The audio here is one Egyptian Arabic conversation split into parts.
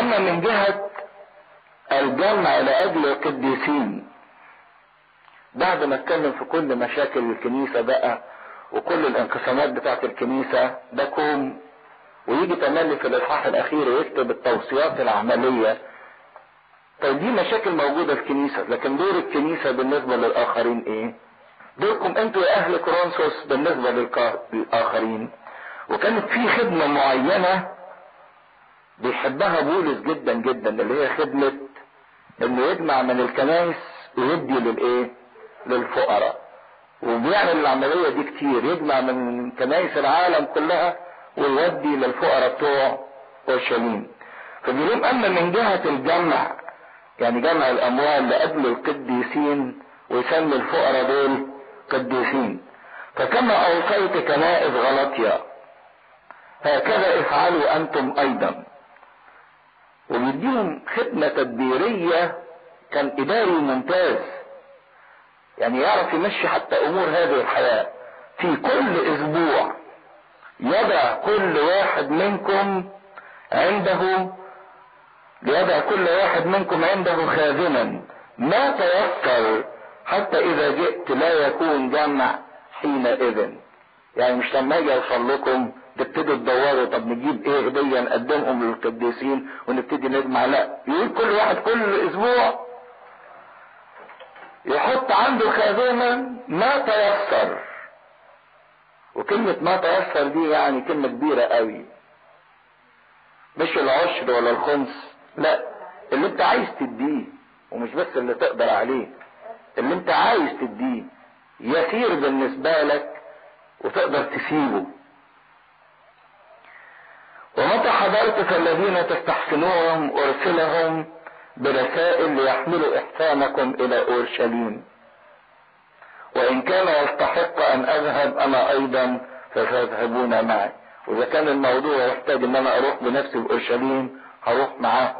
اما من جهة الجمع لاجل القديسين بعد ما اتكلم في كل مشاكل الكنيسة بقى وكل الانقسامات بتاعت الكنيسة ده كوم ويجي تملي في الاصحاح الاخير ويكتب التوصيات العملية طيب دي مشاكل موجودة في الكنيسة لكن دور الكنيسة بالنسبة للاخرين ايه دوركم انتوا يا اهل كورنثوس بالنسبة للاخرين وكانت في خدمة معينة بيحبها بولس جدا جدا اللي هي خدمة انه يجمع من الكنائس ويدي للايه للفقراء وبيعمل العملية دي كتير يجمع من كنائس العالم كلها ويودي للفقراء بتوع اورشليم فبيقولون اما من جهة الجمع يعني جمع الاموال لاجل القديسين ويسمي الفقراء دول قديسين فكما اوصيت كنائس غلطيا هكذا افعلوا انتم ايضا وبيديهم خدمة تدبيرية كان اداري ممتاز يعني يعرف يمشي حتى امور هذه الحياة في كل اسبوع يضع كل واحد منكم عنده ليضع كل واحد منكم عنده خازنا ما تيسر حتى اذا جئت لا يكون جمع حينئذ يعني مش لما اجي اوصل لكم تبتدوا تدوروا طب نجيب ايه هديه نقدمهم للقديسين ونبتدي نجمع لا يقول كل واحد كل اسبوع يحط عنده خازنة ما تيسر وكلمة ما تيسر دي يعني كلمة كبيرة قوي مش العشر ولا الخمس لا اللي انت عايز تديه ومش بس اللي تقدر عليه اللي انت عايز تديه يسير بالنسبة لك وتقدر تسيبه ومتى حضرت فالذين تستحسنوهم ارسلهم برسائل ليحملوا احسانكم الى اورشليم وان كان يستحق ان اذهب انا ايضا فسيذهبون معي واذا كان الموضوع يحتاج ان انا اروح بنفسي لاورشليم هروح معاه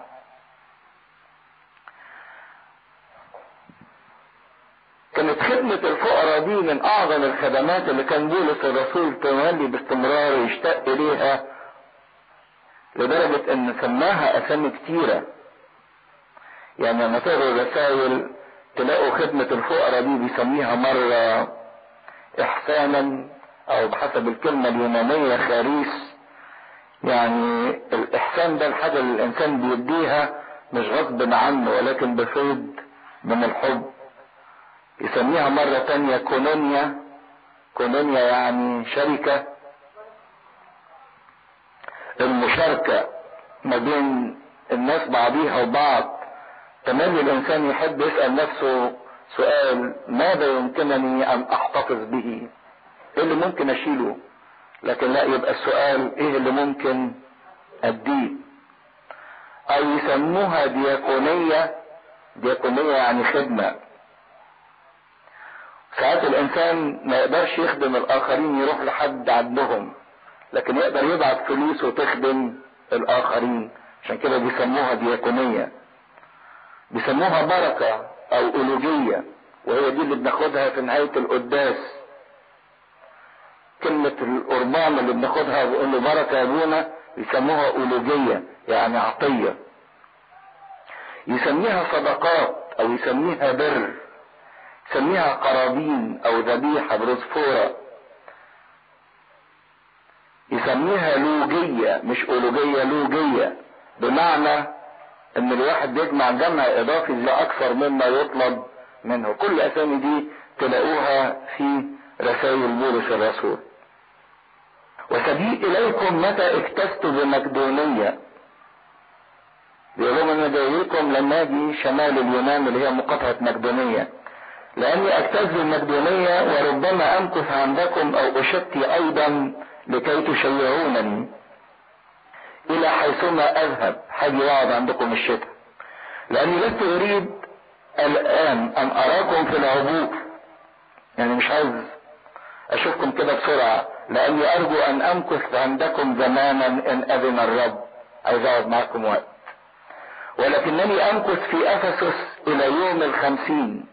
كانت خدمة الفقراء دي من أعظم الخدمات اللي كان بولس الرسول تولي باستمرار يشتاق إليها لدرجة إن سماها أسامي كتيرة يعني لما تقروا الرسائل تلاقوا خدمة الفقراء دي بيسميها مرة إحسانا أو بحسب الكلمة اليونانية خاريس يعني الإحسان ده الحاجة اللي الإنسان بيديها مش غصب عنه ولكن بفيض من الحب يسميها مرة تانية كونونيا كونونيا يعني شركة المشاركة ما بين الناس بعضيها وبعض تملي الانسان يحب يسأل نفسه سؤال ماذا يمكنني ان احتفظ به ايه اللي ممكن اشيله لكن لا يبقى السؤال ايه اللي ممكن اديه او يسموها دياكونية دياكونية يعني خدمة ساعات الانسان ما يقدرش يخدم الاخرين يروح لحد عندهم لكن يقدر يبعت فلوس وتخدم الاخرين عشان كده بيسموها دياكونية بيسموها بركة او ألوجية وهي دي اللي بناخدها في نهاية القداس كلمة القربان اللي بناخدها بيقول له بركة يا ابونا يسموها ألوجية يعني عطية يسميها صدقات او يسميها بر يسميها قرابين او ذبيحة برزفورة يسميها لوجية مش ألوجية لوجية بمعنى ان الواحد بيجمع جمع اضافي لاكثر مما يطلب منه كل اسامي دي تلاقوها في رسائل بولس الرسول وسبيل اليكم متى اكتست بمقدونية بيقول لهم انا جاي لكم لما اجي شمال اليونان اللي هي مقاطعة مقدونية لاني اجتاز بالمقدونية وربما امكث عندكم او اشتي ايضا لكي تشيعونني الى حيثما اذهب حاجي واقعد عندكم الشتاء لاني لست اريد الان ان اراكم في العبور يعني مش عايز اشوفكم كده بسرعة لاني ارجو ان امكث عندكم زمانا ان اذن الرب عايز اقعد معكم وقت ولكنني امكث في افسس الى يوم الخمسين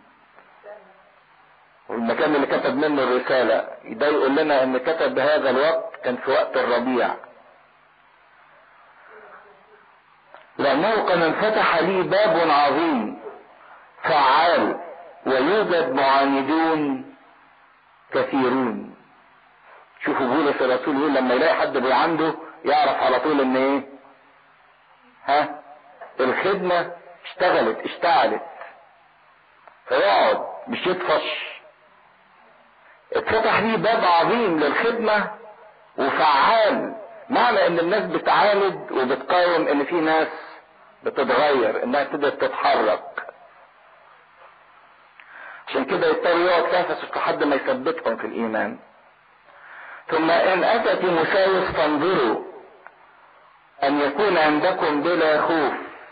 والمكان اللي كتب منه الرسالة ده يقول لنا ان كتب هذا الوقت كان في وقت الربيع لأنه قد انفتح لي باب عظيم فعال ويوجد معاندون كثيرون شوفوا بولس الرسول يقول لما يلاقي حد بيعنده يعرف على طول ان ايه ها الخدمة اشتغلت اشتعلت فيقعد مش يطفش اتفتح ليه باب عظيم للخدمة وفعال معنى ان الناس بتعاند وبتقاوم ان في ناس بتتغير انها تقدر تتحرك عشان كده يضطر يقعد نفسه لحد ما يثبتهم في الايمان ثم ان اتى تيموساوس فانظروا ان يكون عندكم بلا خوف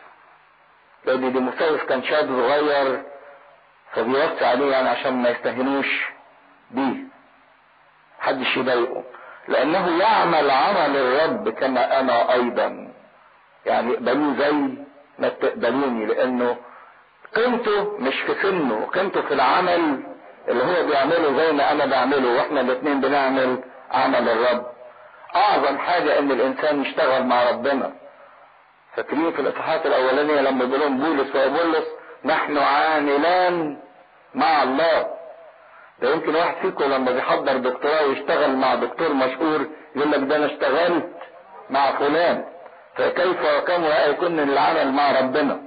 لان تيموساوس كان شاب صغير فبيوصي عليه يعني عشان ما يستهنوش بيه محدش يضايقه لانه يعمل عمل الرب كما انا ايضا يعني اقبلوه زي ما تقبلوني لانه قيمته مش في سنه قيمته في العمل اللي هو بيعمله زي ما انا بعمله واحنا الاثنين بنعمل عمل الرب اعظم حاجة ان الانسان يشتغل مع ربنا فاكرين في الاصحاحات الاولانية لما بيقولون بولس وابولس نحن عاملان مع الله ده يمكن واحد فيكم لما بيحضر دكتوراه ويشتغل مع دكتور مشهور يقول لك ده انا اشتغلت مع فلان فكيف وكم يكون العمل مع ربنا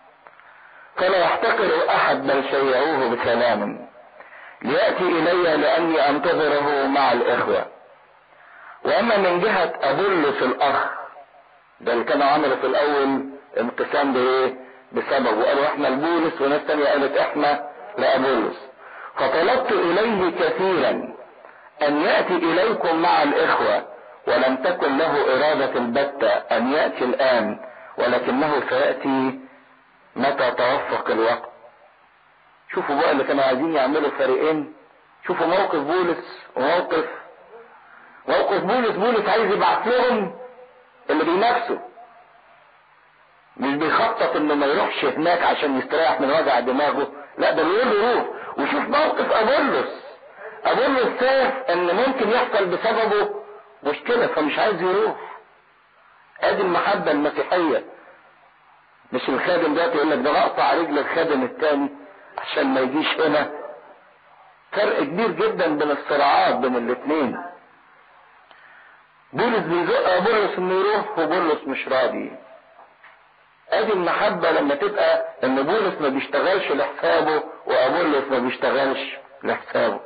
فلا يحتقر احد بل شيعوه بسلام لياتي الي لاني انتظره مع الاخوه واما من جهه ابولس الاخ ده اللي كانوا عملوا في الاول انقسام بايه بسبب وقالوا احنا لبولس وناس تانية قالت احنا لابولس فطلبت اليه كثيرا ان ياتي اليكم مع الاخوه ولم تكن له اراده البتة ان ياتي الان ولكنه سياتي متى توفق الوقت شوفوا بقى اللي كانوا عايزين يعملوا فريقين شوفوا موقف بولس وموقف موقف بولس بولس عايز يبعت لهم اللي بينافسوا مش بيخطط انه ما يروحش هناك عشان يستريح من وجع دماغه لا ده بيقول له روح وشوف موقف ابولس ابولس شاف ان ممكن يحصل بسببه مشكلة فمش عايز يروح ادي المحبة المسيحية مش الخادم دلوقتي يقول لك ده اقطع رجل الخادم التاني عشان ما يجيش هنا فرق كبير جدا بين الصراعات بين الاثنين بولس بيزق بولس انه يروح وبولس مش راضي ادي المحبة لما تبقى ان بولس ما بيشتغلش لحسابه وابولس ما بيشتغلش لحسابه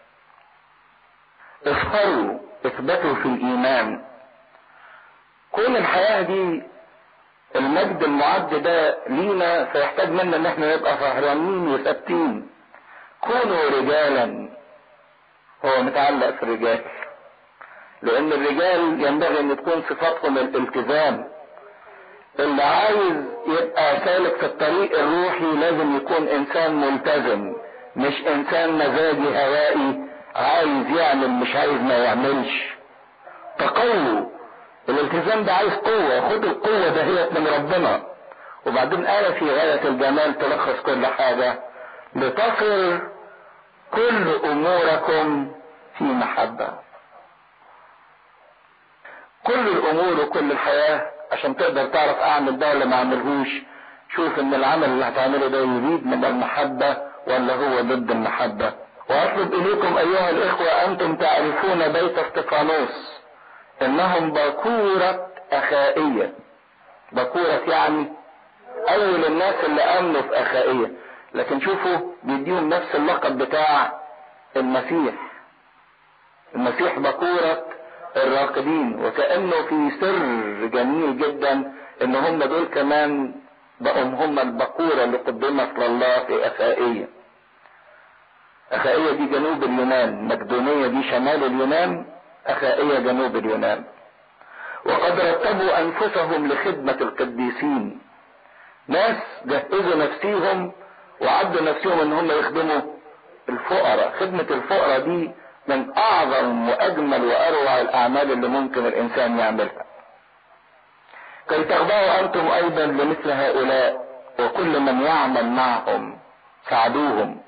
اظهروا اثبتوا في الايمان كل الحياة دي المجد المعد ده لينا فيحتاج منا ان احنا نبقى سهرانين وثابتين كونوا رجالا هو متعلق في الرجال لان الرجال ينبغي ان تكون صفاتهم الالتزام اللي عايز يبقى سالك في الطريق الروحي لازم يكون انسان ملتزم مش انسان مزاجي هوائي عايز يعمل مش عايز ما يعملش تقووا الالتزام ده عايز قوة خد القوة دهيت من ربنا وبعدين آية في غاية الجمال تلخص كل حاجة لتصل كل أموركم في محبة كل الأمور وكل الحياة عشان تقدر تعرف أعمل ده ولا ما أعملهوش شوف إن العمل اللي هتعمله ده يريد من المحبة ولا هو ضد المحبة وأطلب إليكم أيها الإخوة أنتم تعرفون بيت استفانوس انهم باكورة اخائية باكورة يعني اول الناس اللي امنوا في اخائية لكن شوفوا بيديهم نفس اللقب بتاع المسيح المسيح باكورة الراقدين وكأنه في سر جميل جدا ان هم دول كمان بقوا هم البقورة اللي قدمت لله في اخائية اخائية دي جنوب اليونان مقدونية دي شمال اليونان أخائية جنوب اليونان وقد رتبوا أنفسهم لخدمة القديسين ناس جهزوا نفسيهم وعدوا نفسهم ان هم يخدموا الفقراء خدمة الفقراء دي من اعظم واجمل واروع الاعمال اللي ممكن الانسان يعملها كي تخضعوا انتم ايضا لمثل هؤلاء وكل من يعمل معهم ساعدوهم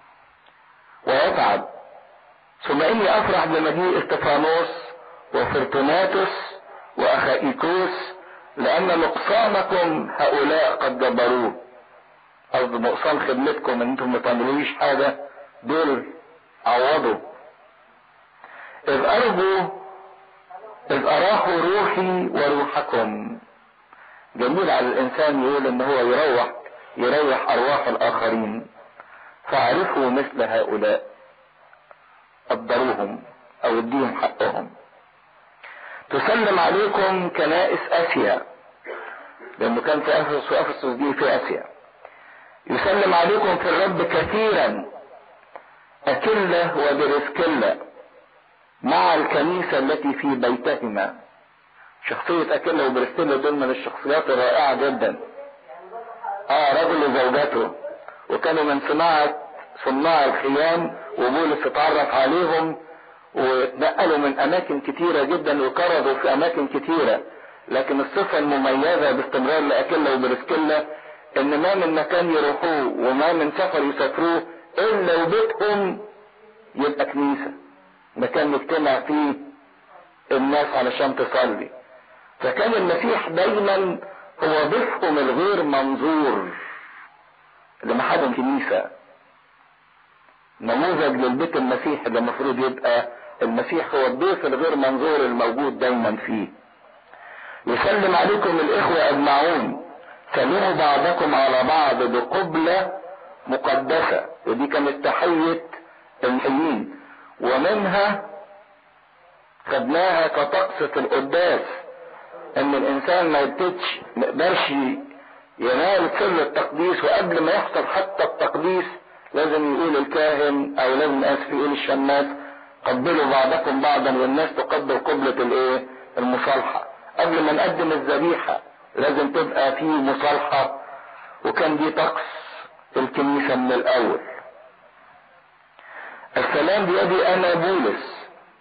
ويتعب ثم اني افرح بمجيء استفانوس وفرتوناتوس واخائيكوس لان نقصانكم هؤلاء قد جبروه قصد نقصان خدمتكم ان انتم ما تعملوش حاجة دول عوضوا اذ ارجو اذ اراحوا روحي وروحكم جميل على الانسان يقول ان هو يروح يريح ارواح الاخرين فاعرفوا مثل هؤلاء قدروهم او اديهم حقهم تسلم عليكم كنائس اسيا لانه كان في افسس وافسس دي في اسيا يسلم عليكم في الرب كثيرا اكله وبرسكله مع الكنيسه التي في بيتهما شخصية أكيلا وبرسكيلا دول من الشخصيات الرائعة جدا اه رجل وزوجته وكانوا من صناعة صناع الخيام وبولس اتعرف عليهم واتنقلوا من اماكن كتيرة جدا وكرزوا في اماكن كتيرة لكن الصفة المميزة باستمرار لأكيلا وبرسكيلا ان ما من مكان يروحوه وما من سفر يسافروه الا وبيتهم يبقى كنيسة مكان يجتمع فيه الناس علشان تصلي فكان المسيح دايما هو ضيفهم الغير منظور اللي محدهم كنيسة نموذج للبيت المسيح اللي المفروض يبقى المسيح هو الضيف الغير منظور الموجود دايما فيه يسلم عليكم الاخوة اجمعون سلموا بعضكم على بعض بقبلة مقدسة ودي كانت تحية المحيين ومنها خدناها كطقس في القداس ان الانسان ما يبتدش ما يقدرش ينال سر التقديس وقبل ما يحصل حتى التقديس لازم يقول الكاهن او لازم اسف يقول الشماس قبلوا بعضكم بعضا والناس تقبل قبلة الايه المصالحة قبل ما نقدم الذبيحة لازم تبقى في مصالحة وكان دي طقس الكنيسة من الاول السلام بيدي انا بولس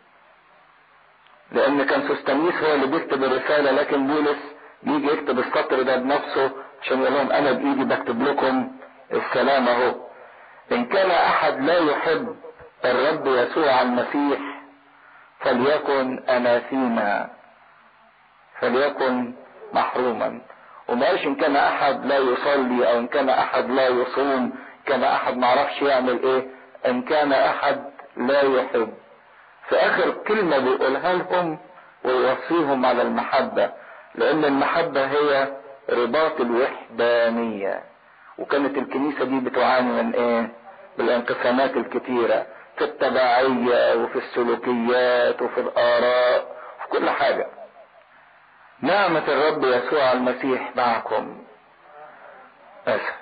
لان كان سوستانيس هو اللي بيكتب الرسالة لكن بولس يجي يكتب السطر ده بنفسه عشان يقول لهم انا بايدي بكتب لكم السلام اهو ان كان احد لا يحب الرب يسوع المسيح فليكن اناثيما فليكن محروما وما قالش ان كان احد لا يصلي او ان كان احد لا يصوم كان احد معرفش يعمل ايه ان كان احد لا يحب في اخر كلمة بيقولها لهم ويوصيهم على المحبة لان المحبة هي رباط الوحدانية وكانت الكنيسة دي بتعاني من ايه بالانقسامات الكتيرة في التبعية وفي السلوكيات وفي الاراء في كل حاجة نعمة الرب يسوع المسيح معكم اسف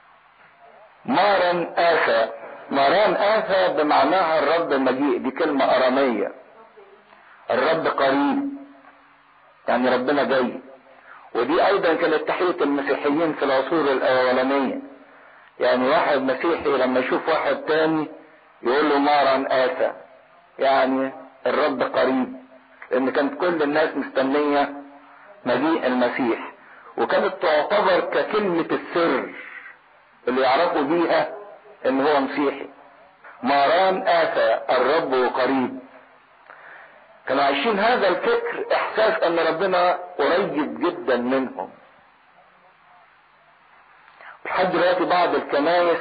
مارا آسى مران آفة بمعناها الرب مجيء دي كلمة أرامية الرب قريب يعني ربنا جاي ودي أيضا كانت تحية المسيحيين في العصور الأولانية يعني واحد مسيحي لما يشوف واحد تاني يقول له مران آفة يعني الرب قريب لأن كانت كل الناس مستنية مجيء المسيح وكانت تعتبر ككلمة السر اللي يعرفوا بيها ان هو مسيحي ماران آتى الرب قريب كانوا عايشين هذا الفكر احساس ان ربنا قريب جدا منهم لحد دلوقتي بعض الكنايس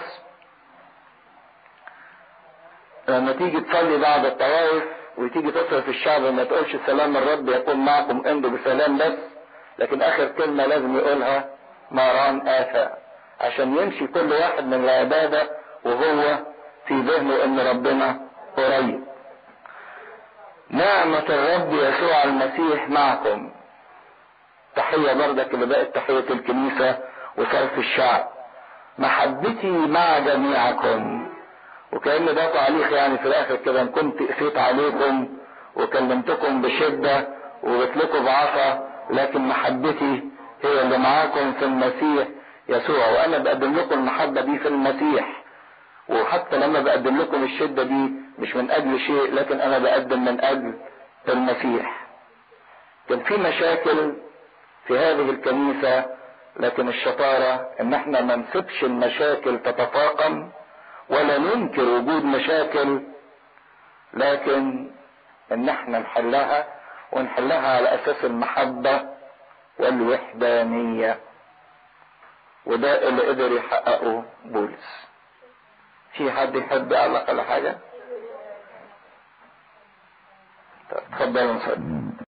لما تيجي تصلي بعد الطوائف وتيجي تصرف الشعب ما تقولش سلام الرب يكون معكم امضوا بسلام بس لكن اخر كلمه لازم يقولها ماران آفى عشان يمشي كل واحد من العباده وهو في ذهنه ان ربنا قريب نعمة الرب يسوع المسيح معكم تحية بردك اللي بقت تحية الكنيسة وصرف الشعب محبتي مع جميعكم وكأن ده تعليق يعني في الاخر كده ان كنت قسيت عليكم وكلمتكم بشدة وقلت بعصا لكن محبتي هي اللي معاكم في المسيح يسوع وانا بقدم لكم المحبة دي في المسيح وحتى لما بقدم لكم الشدة دي مش من اجل شيء لكن انا بقدم من اجل المسيح كان في مشاكل في هذه الكنيسة لكن الشطارة ان احنا ما نسيبش المشاكل تتفاقم ولا ننكر وجود مشاكل لكن ان احنا نحلها ونحلها على اساس المحبة والوحدانية وده اللي قدر يحققه بولس في حد يحب يعلق على حاجة؟ اتفضلوا نصلي